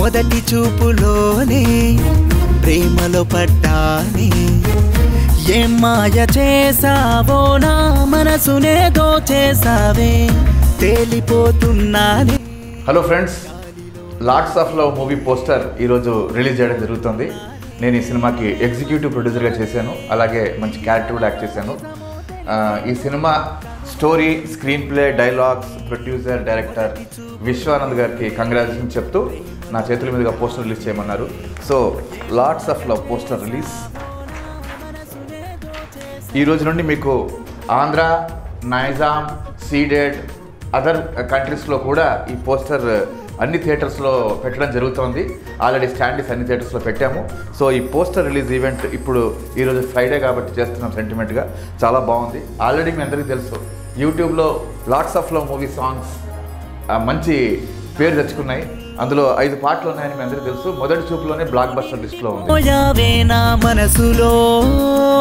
మొదటి చూపులోనే ప్రేమలో పడ్డానే ఏం మాయ చేసావో నా మనసునే దోచేసావే తేలిపోతున్నానే hello friends lots of love movie poster ఈరోజు రిలీజ్ చేయడం జరుగుతుంది నేను ఈ సినిమాకి ఎగ్జిక్యూటివ్ ప్రొడ్యూసర్గా చేశాను అలాగే మంచి క్యారెక్టర్ కూడా యాక్ట్ చేశాను ఆ, ఈ cinema story screenplay dialogues producer director Vishwanand గారికి కంగ్రాచులేషన్ చెప్తూ నా చేతుల మీదుగా పోస్టర్ రిలీజ్ చేయమన్నారు so lots of love poster release ఈ రోజు నుండి మీకు ఆంధ్ర నైజాం సీడెడ్ అదర్ కంట్రీస్లో కూడా ఈ పోస్టర్ అన్ని థియేటర్స్లో పెట్టడం జరుగుతోంది ఆల్రెడీ స్టాండీస్ అన్ని థియేటర్స్లో పెట్టాము సో ఈ పోస్టర్ రిలీజ్ ఈవెంట్ ఇప్పుడు ఈరోజు ఫ్రైడే కాబట్టి చేస్తున్నాం సెంటిమెంట్గా చాలా బాగుంది ఆల్రెడీ మీ అందరికీ తెలుసు యూట్యూబ్లో lots of love movie songs మంచి పేరు తెచ్చుకున్నాయి అందులో ఐదు పాటలు ఉన్నాయని మీ అందరికీ తెలుసు మొదటి చూపులోనే బ్లాక్ బస్టర్ లిస్ట్లో ఉంది పోయావే నా మనసులో